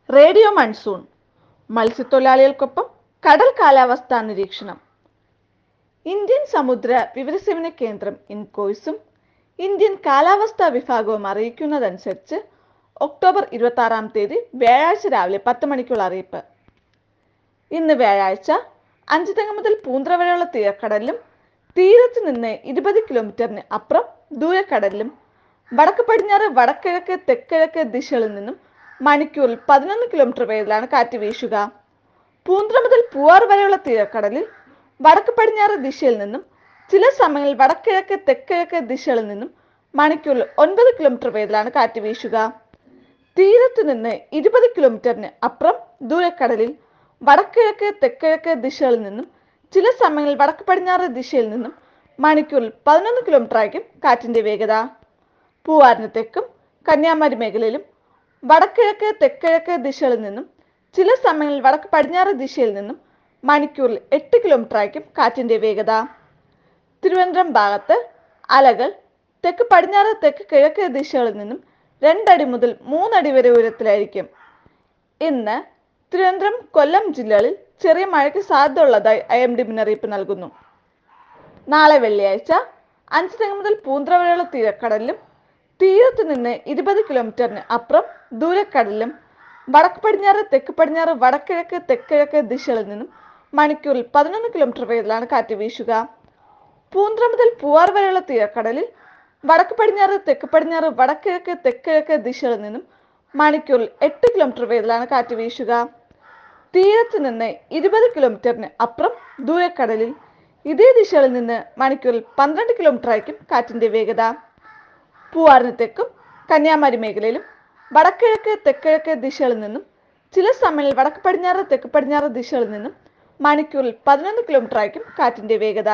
radio monsoon മത്സ്യത്തൊഴിലാളികൾക്കൊപ്പം കടൽ കാലാവസ്ഥാ നിരീക്ഷണം ഇന്ത്യൻ സമുദ്ര വിവരസേവന കേന്ദ്രം ഇൻകോയ്സും ഇന്ത്യൻ കാലാവസ്ഥാ വിഭാഗവും അറിയിക്കുന്നതനുസരിച്ച് ഒക്ടോബർ ഇരുപത്തി ആറാം തീയതി വ്യാഴാഴ്ച രാവിലെ പത്ത് മണിക്കുള്ള അറിയിപ്പ് ഇന്ന് വ്യാഴാഴ്ച അഞ്ചുതെങ്ങ് മുതൽ പൂന്തറ വരെയുള്ള തീരക്കടലിലും തീരത്ത് നിന്ന് ഇരുപത് കിലോമീറ്ററിന് അപ്പുറം ദൂരക്കടലിലും വടക്ക് പടിഞ്ഞാറ് വടക്കിഴക്ക് തെക്കിഴക്ക് ദിശകളിൽ നിന്നും മണിക്കൂറിൽ പതിനൊന്ന് കിലോമീറ്റർ വേഗത്തിലാണ് കാറ്റ് വീശുക പൂന്തറ മുതൽ പൂവാർ വരെയുള്ള തീരക്കടലിൽ വടക്ക് പടിഞ്ഞാറ് ദിശയിൽ നിന്നും ചില സമയങ്ങളിൽ വടക്കിഴക്ക് തെക്കിഴക്ക് ദിശകളിൽ നിന്നും മണിക്കൂറിൽ ഒൻപത് കിലോമീറ്റർ വേഗത്തിലാണ് കാറ്റ് വീശുക തീരത്ത് നിന്ന് ഇരുപത് കിലോമീറ്ററിന് അപ്പുറം ദൂരക്കടലിൽ വടക്കിഴക്ക് തെക്കിഴക്ക് ദിശകളിൽ നിന്നും ചില സമയങ്ങളിൽ വടക്ക് പടിഞ്ഞാറ് ദിശയിൽ നിന്നും മണിക്കൂറിൽ പതിനൊന്ന് കിലോമീറ്റർ ആയിരിക്കും കാറ്റിന്റെ വേഗത പൂവാറിന് തെക്കും കന്യാകുമാരി മേഖലയിലും വടക്കിഴക്ക് തെക്കിഴക്ക് ദിശകളിൽ നിന്നും ചില സമയങ്ങളിൽ വടക്ക് പടിഞ്ഞാറ് ദിശയിൽ നിന്നും മണിക്കൂറിൽ എട്ട് കിലോമീറ്റർ ആയിരിക്കും കാറ്റിന്റെ വേഗത തിരുവനന്തപുരം ഭാഗത്ത് അലകൾ തെക്ക് പടിഞ്ഞാറ് തെക്ക് കിഴക്ക് ദിശകളിൽ നിന്നും രണ്ടടി മുതൽ മൂന്നടി വരെ ഉയരത്തിലായിരിക്കും ഇന്ന് തിരുവനന്തപുരം കൊല്ലം ജില്ലകളിൽ ചെറിയ മഴയ്ക്ക് സാധ്യതയുള്ളതായി ഐ എം ഡി മുന്നറിയിപ്പ് നൽകുന്നു നാളെ വെള്ളിയാഴ്ച അഞ്ച് തെങ്ങ് മുതൽ പൂന്തറ വരെയുള്ള തീരക്കടലിലും തീരത്ത് നിന്ന് ഇരുപത് കിലോമീറ്ററിന് അപ്പുറം ദൂരക്കടലിലും വടക്ക് പടിഞ്ഞാറ് തെക്ക് പടിഞ്ഞാറ് വടക്കിഴക്ക് തെക്കിഴക്ക് ദിശകളിൽ നിന്നും മണിക്കൂറിൽ പതിനൊന്ന് കിലോമീറ്റർ വേഗത്തിലാണ് കാറ്റ് വീശുക പൂന്തറ മുതൽ പൂവാർ വരെയുള്ള തീരക്കടലിൽ വടക്ക് പടിഞ്ഞാറ് തെക്ക് പടിഞ്ഞാറ് വടക്കിഴക്ക് തെക്കിഴക്ക് ദിശകളിൽ നിന്നും മണിക്കൂറിൽ എട്ട് കിലോമീറ്റർ വേഗത്തിലാണ് കാറ്റ് വീശുക തീരത്ത് നിന്ന് ഇരുപത് കിലോമീറ്ററിന് അപ്പുറം ദൂരക്കടലിൽ ഇതേ ദിശകളിൽ നിന്ന് മണിക്കൂറിൽ പന്ത്രണ്ട് കിലോമീറ്റർ ആയിരിക്കും കാറ്റിന്റെ വേഗത പൂവാറിന് തെക്കും കന്യാകുമാരി മേഖലയിലും വടക്കിഴക്ക് തെക്കിഴക്ക് ദിശകളിൽ നിന്നും ചില സമയങ്ങളിൽ വടക്ക് പടിഞ്ഞാറ് തെക്ക് പടിഞ്ഞാറ് ദിശകളിൽ നിന്നും മണിക്കൂറിൽ പതിനൊന്ന് കിലോമീറ്റർ ആയിരിക്കും കാറ്റിന്റെ വേഗത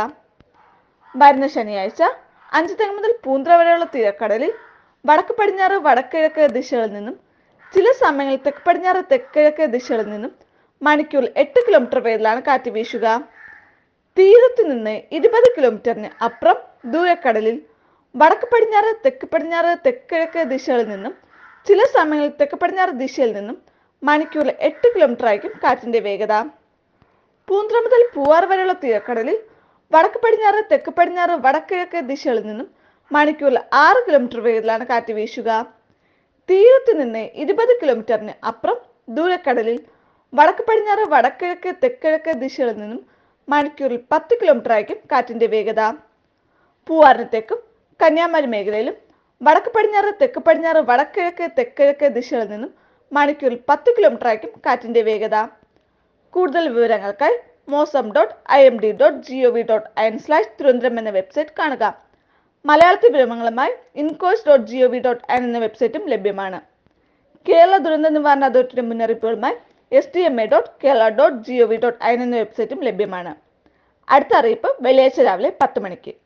വരുന്ന ശനിയാഴ്ച അഞ്ച് തെങ്ങ് മുതൽ പൂന്തറ വരെയുള്ള തീരക്കടലിൽ വടക്ക് പടിഞ്ഞാറ് വടക്കിഴക്ക് ദിശകളിൽ നിന്നും ചില സമയങ്ങളിൽ തെക്ക് പടിഞ്ഞാറ് തെക്കിഴക്ക് ദിശകളിൽ നിന്നും മണിക്കൂറിൽ എട്ട് കിലോമീറ്റർ വേഗത്തിലാണ് കാറ്റ് വീശുക തീരത്ത് നിന്ന് ഇരുപത് കിലോമീറ്ററിന് അപ്പുറം ദൂരക്കടലിൽ വടക്ക് പടിഞ്ഞാറ് തെക്ക് പടിഞ്ഞാറ് തെക്കിഴക്ക് ദിശകളിൽ നിന്നും ചില സമയങ്ങളിൽ തെക്ക് പടിഞ്ഞാറ് ദിശയിൽ നിന്നും മണിക്കൂറിൽ എട്ട് കിലോമീറ്റർ ആയിരിക്കും കാറ്റിന്റെ വേഗത പൂന്തറ മുതൽ പൂവാർ വരെയുള്ള തീരക്കടലിൽ വടക്ക് പടിഞ്ഞാറ് തെക്ക് പടിഞ്ഞാറ് വടക്കിഴക്ക് ദിശകളിൽ നിന്നും മണിക്കൂറിൽ ആറ് കിലോമീറ്റർ വേഗത്തിലാണ് കാറ്റ് വീശുക തീരത്ത് നിന്ന് ഇരുപത് കിലോമീറ്ററിന് അപ്പുറം ദൂരക്കടലിൽ വടക്ക് പടിഞ്ഞാറ് വടക്കിഴക്ക് തെക്കിഴക്ക് ദിശകളിൽ നിന്നും മണിക്കൂറിൽ പത്ത് കിലോമീറ്റർ ആയിരിക്കും കാറ്റിന്റെ വേഗത പൂവാറിന് തെക്കും കന്യാകുമാരി മേഖലയിലും വടക്ക് പടിഞ്ഞാറ് തെക്ക് പടിഞ്ഞാറ് വടക്കിഴക്ക് തെക്കിഴക്ക് ദിശകളിൽ നിന്നും മണിക്കൂറിൽ പത്ത് കിലോമീറ്റർ ആയിരിക്കും കാറ്റിന്റെ വേഗത കൂടുതൽ വിവരങ്ങൾക്കായി mausam dot I M D dot G O V dot I N slash Thiruvananthapuram എന്ന വെബ്സൈറ്റ് കാണുക മലയാളത്തിൽ വിവരങ്ങളുമായി INCOIS dot G O V dot I N എന്ന വെബ്സൈറ്റും ലഭ്യമാണ് കേരള ദുരന്ത നിവാരണ അതോറിറ്റിയുടെ മുന്നറിയിപ്പുകളുമായി S D M A dot Kerala dot G O V dot I N എന്ന വെബ്സൈറ്റും ലഭ്യമാണ് അടുത്ത അറിയിപ്പ് വെള്ളിയാഴ്ച രാവിലെ പത്ത് മണിക്ക്